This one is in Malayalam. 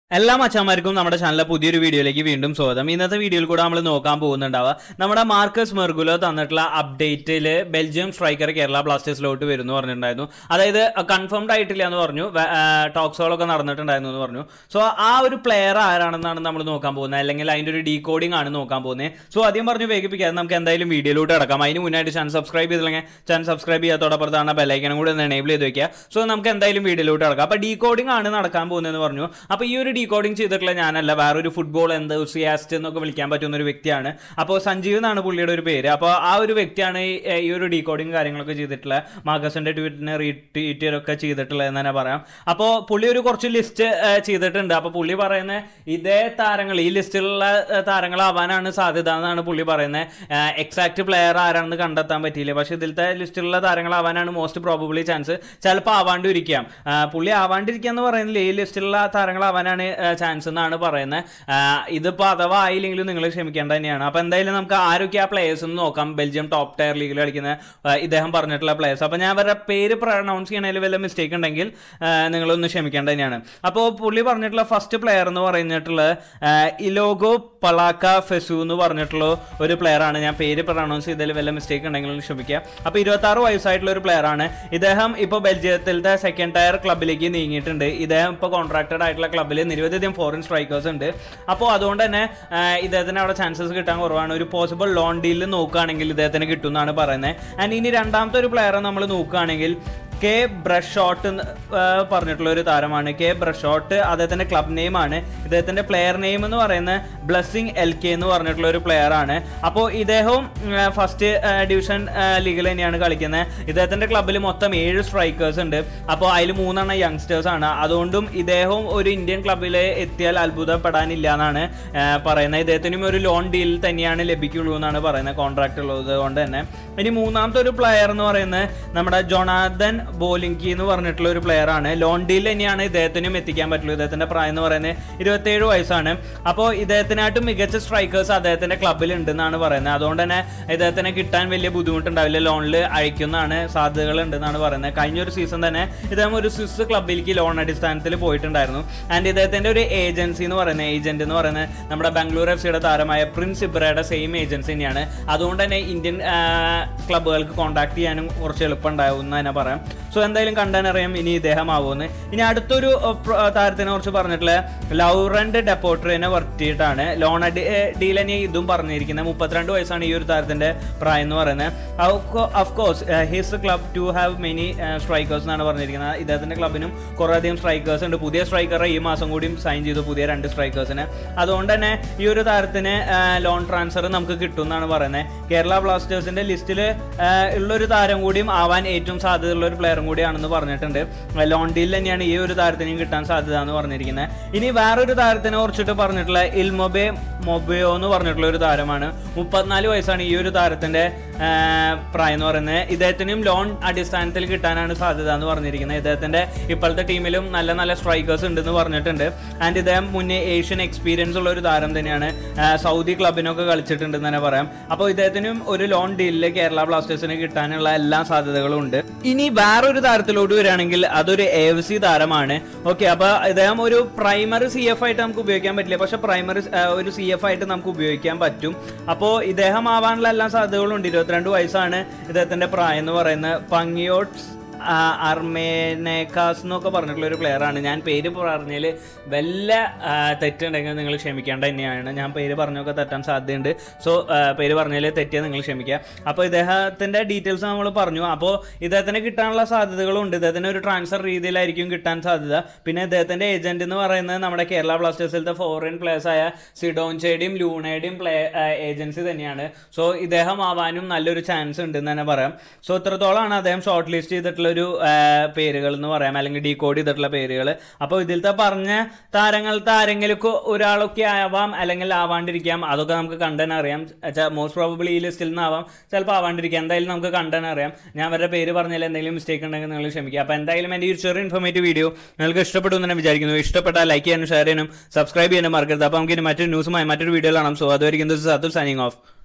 എല്ലാ മച്ചാന്മാർക്കും നമ്മുടെ ചാനലിലെ പുതിയൊരു വീഡിയോയിലേക്ക് വീണ്ടും സ്വാഗതം ഇന്നത്തെ വീഡിയോയിൽ കൂടെ നമ്മൾ നോക്കാൻ പോകുന്നുണ്ടാവുക നമ്മുടെ മാർക്കസ് മെർഗുലോ തന്നിട്ടുള്ള അപ്ഡേറ്റിൽ ബെൽജിയം സ്ട്രൈക്കർ കേരള ബ്ലാസ്റ്റേഴ്സിലോട്ട് വരുന്നു പറഞ്ഞിട്ടുണ്ടായിരുന്നു അതായത് കൺഫേംഡ് ആയിട്ടില്ല എന്ന് പറഞ്ഞു ടോക്സുകളൊക്കെ നടന്നിട്ടുണ്ടായിരുന്നു എന്ന് പറഞ്ഞു സോ ആ ഒരു പ്ലെയർ ആരാണെന്നാണ് നമ്മൾ നോക്കാൻ പോകുന്നത് അല്ലെങ്കിൽ അതിൻ്റെ ഒരു ഡീകോഡിംഗ് ആണ് നോക്കാൻ പോകുന്നത് സോ ആദ്യം പറഞ്ഞു വേഗിപ്പിക്കാതെ നമുക്ക് എന്തായാലും വീഡിയോയിലോട്ട് കിടക്കാം അതിന് മുന്നായിട്ട് ചാനൽ സബ്സ്ക്രൈബ് ചെയ്തില്ലെങ്കിൽ ചാനൽ സബ്സ്ക്രൈബ് ചെയ്യാത്തോടൊപ്പത്താണ് ബെല്ലൈക്കണം കൂടി ഒന്ന് എനേബിൾ ചെയ്ത് വെക്കുക സോ നമുക്ക് എന്തായാലും വീഡിയോയിലോട്ട് കിടക്കാം അപ്പോൾ ഡീകോഡിംഗ് ആണ് നടക്കാൻ പോകുന്നതെന്ന് പറഞ്ഞു അപ്പോൾ ഈ ഒരു ഡീകോഡിംഗ് ചെയ്തിട്ടുള്ള ഞാനല്ല വേറൊരു ഫുട്ബോൾ എന്തോസിയാസ്റ്റ് എന്നൊക്കെ വിളിക്കാൻ പറ്റുന്ന ഒരു വ്യക്തിയാണ് അപ്പോൾ സഞ്ജീവ് എന്നാണ് പുള്ളിയുടെ ഒരു പേര് അപ്പോൾ ആ ഒരു വ്യക്തിയാണ് ഈ ഈ ഒരു ഡീകോഡിംഗ് കാര്യങ്ങളൊക്കെ ചെയ്തിട്ടുള്ള മാർക്കസിന്റെ ട്വീറ്റിന് റീട്വീറ്റ് ഒക്കെ ചെയ്തിട്ടുള്ളത് എന്ന് തന്നെ പറയാം അപ്പോൾ പുള്ളി ഒരു കുറച്ച് ലിസ്റ്റ് ചെയ്തിട്ടുണ്ട് അപ്പോൾ പുള്ളി പറയുന്ന ഇതേ താരങ്ങൾ ഈ ലിസ്റ്റിലുള്ള ഏഹ്, താരങ്ങളാവാനാണ് സാധ്യത എന്നാണ് പുള്ളി പറയുന്നത് എക്സാക്ട് പ്ലെയർ ആരാണെന്ന് കണ്ടെത്താൻ പറ്റിയില്ല പക്ഷേ ഇതിലത്തെ ലിസ്റ്റിലുള്ള താരങ്ങളാവാനാണ് മോസ്റ്റ് പ്രോബബിളി ചാൻസ് ചിലപ്പോൾ ആവാണ്ടിരിക്കാം ആ, പുള്ളി ആവാണ്ടിരിക്കുക എന്ന് പറയുന്നില്ല ഈ ലിസ്റ്റിലുള്ള താരങ്ങളാവാനാണ് ചാൻസ് എന്നാണ് പറയുന്നത് ഇതിപ്പോൾ അഥവാ ആയില്ലെങ്കിലും നിങ്ങൾ ക്ഷമിക്കേണ്ട തന്നെയാണ് അപ്പോൾ എന്തായാലും നമുക്ക് ആരൊക്കെ ആ പ്ലേയേഴ്സ് എന്ന് നോക്കാം ബെൽജിയം ടോപ്പ് ടയർ ലീഗിൽ കളിക്കുന്ന ആ, ഇദ്ദേഹം പറഞ്ഞിട്ടുള്ള പ്ലേയേഴ്സ് അപ്പോൾ ഞാൻ അവരുടെ പേര് പ്രൊണൗൺസ് ചെയ്യണതിൽ വല്ല മിസ്റ്റേക്ക് ഉണ്ടെങ്കിൽ ആ, നിങ്ങളൊന്ന് ക്ഷമിക്കേണ്ട തന്നെയാണ് അപ്പോൾ പുള്ളി പറഞ്ഞിട്ടുള്ള ഫസ്റ്റ് പ്ലെയർ എന്ന് പറഞ്ഞിട്ടുള്ള ആ, ഇലോഗോ പളാക്ക ഫെസു എന്ന് പറഞ്ഞിട്ടുള്ള ഒരു player ആണ് ഞാൻ പേര് പ്രൊണൗൺസ് ചെയ്തതിൽ വല്ല മിസ്റ്റേക്ക് ഉണ്ടെങ്കിൽ ഒന്ന് ക്ഷമിക്കുക അപ്പോൾ ഇരുപത്താറ് വയസ്സായിട്ടുള്ള ഒരു player ആണ് ഇദ്ദേഹം ഇപ്പോൾ ബെൽജിയത്തിലത്തെ സെക്കൻഡ് ടയർ ക്ലബിലേക്ക് നീങ്ങിയിട്ടുണ്ട് ഇദ്ദേഹം ഇപ്പോൾ കോൺട്രാക്റ്റഡ് ആയിട്ടുള്ള ക്ലബ്ബിൽ നിരവധിയധികം ഫോറിൻ സ്ട്രൈക്കേഴ്സ് ഉണ്ട് അപ്പോൾ അതുകൊണ്ട് തന്നെ ആ, ഇദ്ദേഹത്തിന് അവിടെ ചാൻസസ് കിട്ടാൻ കുറവാണ് ഒരു പോസിബിൾ ലോൺ ഡീലിൽ നോക്കുകയാണെങ്കിൽ ഇദ്ദേഹത്തിന് കിട്ടും എന്നാണ് പറയുന്നത് ആൻഡ് ഇനി രണ്ടാമത്തെ ഒരു പ്ലെയറെ നമ്മൾ നോക്കുകയാണെങ്കിൽ കെ ബ്രഷോട്ട് എന്ന് ആ, പറഞ്ഞിട്ടുള്ള ഒരു താരമാണ് കെ ബ്രഷോട്ട് അദ്ദേഹത്തിന്റെ ക്ലബ് നെയിം ആണ് ഇദ്ദേഹത്തിന്റെ പ്ലെയർ നെയിം എന്ന് പറയുന്നത് ബ്ലസ്സിംഗ് എൽ കെ എന്ന് പറഞ്ഞിട്ടുള്ള ഒരു പ്ലെയർ ആണ് അപ്പോൾ ഇദ്ദേഹവും ഫസ്റ്റ് ഡിവിഷൻ ലീഗിൽ തന്നെയാണ് കളിക്കുന്നത് ഇദ്ദേഹത്തിന്റെ ക്ലബ്ബിൽ മൊത്തം ഏഴ് സ്ട്രൈക്കേഴ്സ് ഉണ്ട് അപ്പോൾ അതിൽ മൂന്നെണ്ണം യങ്സ്റ്റേഴ്സ് ആണ് അതുകൊണ്ടും ഇദ്ദേഹവും ഒരു ഇന്ത്യൻ ക്ലബ്ബിൽ എത്തിയാൽ അത്ഭുതപ്പെടാനില്ല എന്നാണ് ആ, പറയുന്നത് ഇദ്ദേഹത്തിനും ഒരു ലോൺ ഡീൽ തന്നെയാണ് ലഭിക്കുള്ളൂ എന്നാണ് പറയുന്നത് കോൺട്രാക്ട് ഉള്ളത് കൊണ്ട് തന്നെ ഇനി മൂന്നാമത്തെ ഒരു പ്ലെയർ എന്ന് പറയുന്നത് നമ്മുടെ ജൊണാദൻ ബോലിങ്കി എന്ന് പറഞ്ഞിട്ടുള്ള ഒരു പ്ലെയർ ആണ് ലോൺ ഡീൽ തന്നെയാണ് ഇദ്ദേഹത്തിനും എത്തിക്കാൻ പറ്റുള്ളൂ ഇദ്ദേഹത്തിന്റെ പ്രായം എന്ന് പറയുന്നത് ഇരുപത്തേഴ് വയസ്സാണ് അപ്പോൾ ഇദ്ദേഹത്തിനായിട്ട് മികച്ച സ്ട്രൈക്കേഴ്സ് അദ്ദേഹത്തിന്റെ ക്ലബ്ബിൽ ഉണ്ടെന്നാണ് പറയുന്നത് അതുകൊണ്ട് തന്നെ ഇദ്ദേഹത്തിനെ കിട്ടാൻ വലിയ ബുദ്ധിമുട്ടുണ്ടാവില്ല ലോണിൽ അയക്കുന്നതാണ് സാധ്യതകൾ ഉണ്ടെന്നാണ് പറയുന്നത് കഴിഞ്ഞ ഒരു സീസൺ തന്നെ ഇദ്ദേഹം ഒരു സ്വിസ് ക്ലബ്ബിലേക്ക് ലോൺ അടിസ്ഥാനത്തിൽ പോയിട്ടുണ്ടായിരുന്നു ആൻഡ് ഇദ്ദേഹത്തിന്റെ ഒരു ഏജൻസി എന്ന് പറയുന്നത് ഏജന്റ് എന്ന് പറയുന്നത് നമ്മുടെ ബാംഗ്ലൂർ എഫ് സിയുടെ താരമായ പ്രിൻസ് ഇബ്രയുടെ സെയിം ഏജൻസി തന്നെയാണ് അതുകൊണ്ട് തന്നെ ഇന്ത്യൻ ക്ലബ്ബുകൾക്ക് കോൺടാക്ട് ചെയ്യാനും കുറച്ച് എളുപ്പം ഉണ്ടാവും എന്ന് തന്നെ പറയാം സോ എന്തായാലും കണ്ടാനറിയാം ഇനി ഇദ്ദേഹം ആവുമെന്ന് ഇനി അടുത്തൊരു അഹ്, പ്ര- താരത്തിനെ കുറിച്ച് പറഞ്ഞിട്ടുള്ള ലൗറന്റ് ഡെപ്പോട്രിനെ വർത്തിയിട്ടാണ് ലോൺ അടി ഡീൽ തന്നെ ഇതും പറഞ്ഞിരിക്കുന്നത് മുപ്പത്തിരണ്ട് വയസ്സാണ് ഈ ഒരു താരത്തിന്റെ പ്രായം എന്ന് പറയുന്നത് of course his club to have many strikers എന്നാണ് പറഞ്ഞിരിക്കുന്നത് ഇദ്ദേഹത്തിന്റെ ക്ലബിനും കുറേ അധികം സ്ട്രൈക്കേഴ്സ് ഉണ്ട് പുതിയ സ്ട്രൈക്കറെ ഈ മാസം കൂടിയും സൈൻ ചെയ്തു പുതിയ രണ്ട് സ്ട്രൈക്കേഴ്സിന് അതുകൊണ്ട് തന്നെ ഈ ഒരു താരത്തിന് ലോൺ ട്രാൻസ്ഫർ നമുക്ക് കിട്ടും എന്നാണ് പറയുന്നത് കേരള ബ്ലാസ്റ്റേഴ്സിന്റെ ലിസ്റ്റിൽ ഉള്ളൊരു താരം കൂടിയും ആവാൻ ഏറ്റവും സാധ്യതയുള്ള ഒരു പ്ലെയറും കൂടിയാണെന്ന് പറഞ്ഞിട്ടുണ്ട് ലോൺ ഡീൽ തന്നെയാണ് ഈ ഒരു താരത്തിനും കിട്ടാൻ സാധ്യത എന്ന് പറഞ്ഞിരിക്കുന്നത് ഇനി വേറൊരു താരത്തിനെ കുറിച്ചിട്ട് പറഞ്ഞിട്ടുള്ള ഇൽമൊബെ മൊബയോ എന്ന് പറഞ്ഞിട്ടുള്ള ഒരു താരമാണ് മുപ്പത്തിനാല് വയസ്സാണ് ഈ ഒരു താരത്തിന്റെ ആ, പ്രായം എന്ന് പറയുന്നത് ഇദ്ദേഹത്തിനും ലോൺ അടിസ്ഥാനത്തിൽ കിട്ടാനാണ് സാധ്യത എന്ന് പറഞ്ഞിരിക്കുന്നത് ഇദ്ദേഹത്തിന്റെ ഇപ്പോഴത്തെ ടീമിലും നല്ല നല്ല സ്ട്രൈക്കേഴ്സ് ഉണ്ടെന്ന് പറഞ്ഞിട്ടുണ്ട് ആൻഡ് ഇദ്ദേഹം മുന്നേ ഏഷ്യൻ എക്സ്പീരിയൻസ് ഉള്ള ഒരു താരം തന്നെയാണ് ആ, സൗദി ക്ലബിനൊക്കെ കളിച്ചിട്ടുണ്ടെന്ന് തന്നെ പറയാം അപ്പോൾ ഇദ്ദേഹത്തിനും ഒരു ലോൺ ഡീലിൽ കേരള ബ്ലാസ്റ്റേഴ്സിന് കിട്ടാനുള്ള എല്ലാ സാധ്യതകളും ഉണ്ട് ഇനി വേറൊരു താരത്തിലോട്ട് വരികയാണെങ്കിൽ അതൊരു എ എഫ് സി താരമാണ് ഓക്കെ അപ്പൊ ഇദ്ദേഹം ഒരു പ്രൈമറി സി എഫ് ആയിട്ട് നമുക്ക് ഉപയോഗിക്കാൻ പറ്റില്ല പക്ഷെ പ്രൈമറി ഒരു സി എഫ് ആയിട്ട് നമുക്ക് ഉപയോഗിക്കാൻ പറ്റും അപ്പോൾ ഇദ്ദേഹം ആവാനുള്ള എല്ലാ സാധ്യതകളും ഉണ്ട് ഇരുപത്തിരണ്ട് വയസ്സാണ് ഇദ്ദേഹത്തിന്റെ പ്രായം എന്ന് പറയുന്നത് പങ്ങിയോട്സ് അർമേനേക്കാസ് എന്നൊക്കെ പറഞ്ഞിട്ടുള്ള ഒരു പ്ലെയർ ആണ് ഞാൻ പേര് പറഞ്ഞതിൽ വല്ല ആ, തെറ്റുണ്ടെങ്കിൽ നിങ്ങൾ ക്ഷമിക്കേണ്ട തന്നെയാണ് ഞാൻ പേര് പറഞ്ഞൊക്കെ തെറ്റാൻ സാധ്യതയുണ്ട് സോ പേര് പറഞ്ഞതിൽ തെറ്റിയാൽ നിങ്ങൾ ക്ഷമിക്കുക അപ്പോൾ ഇദ്ദേഹത്തിൻ്റെ ഡീറ്റെയിൽസ് നമ്മൾ പറഞ്ഞു അപ്പോൾ ഇദ്ദേഹത്തിന് കിട്ടാനുള്ള സാധ്യതകളുണ്ട് ഇദ്ദേഹത്തിന് ഒരു ട്രാൻസ്ഫർ രീതിയിലായിരിക്കും കിട്ടാൻ സാധ്യത പിന്നെ ഇദ്ദേഹത്തിൻ്റെ ഏജന്റ് എന്ന് പറയുന്നത് നമ്മുടെ കേരള ബ്ലാസ്റ്റേഴ്സിലത്തെ ഫോറിൻ പ്ലേയേഴ്സ് ആയ സിഡോൻചേഡിയും ലൂണയുടെയും പ്ലേ ഏജൻസി തന്നെയാണ് സോ ഇദ്ദേഹം ആവാനും നല്ലൊരു ചാൻസ് ഉണ്ടെന്ന് തന്നെ പറയാം സോ ഇത്രത്തോളമാണ് അദ്ദേഹം ഷോർട്ട് ലിസ്റ്റ് ചെയ്തിട്ടുള്ള ഒരു പേരുകൾ എന്ന് പറയാം അല്ലെങ്കിൽ ഡീകോഡ് ചെയ്തിട്ടുള്ള പേരുകൾ അപ്പോൾ ഇതിലത്തെ പറഞ്ഞ താരങ്ങളത്തെ ആരെങ്കിലും ഒരാളൊക്കെ ആവാം അല്ലെങ്കിൽ ആവാണ്ടിരിക്കാം അതൊക്കെ നമുക്ക് കണ്ടൻ അറിയാം മോസ്റ്റ് പ്രോബബിളി ഈ ലിസ്റ്റിൽ നിന്നാവാം ചിലപ്പോൾ ആവാണ്ടിരിക്കാം എന്തായാലും നമുക്ക് കണ്ടൻ അറിയാം ഞാൻ അവരുടെ പേര് പറഞ്ഞാൽ എന്തെങ്കിലും മിസ്റ്റേക്ക് ഉണ്ടെങ്കിൽ നിങ്ങൾ ക്ഷമിക്കുക അപ്പോൾ എന്തായാലും എൻ്റെ ഈ ഒരു ചെറിയ ഇൻഫോർമേറ്റീവ് വീഡിയോ നിങ്ങൾക്ക് ഇഷ്ടപ്പെട്ടു എന്ന് തന്നെ വിചാരിക്കുന്നു ഇഷ്ടപ്പെട്ടാൽ ലൈക്ക് ചെയ്യാനും ഷെയർ ചെയ്യാനും സബ്സ്ക്രൈബ് ചെയ്യാനും മറക്കരുത് അപ്പോൾ നമുക്ക് ഇനി മറ്റൊരു ന്യൂസുമായി മറ്റൊരു വീഡിയോ കാണാം സോ അതുവരെയും സത്തുൽ സൈനിങ് ഓഫ്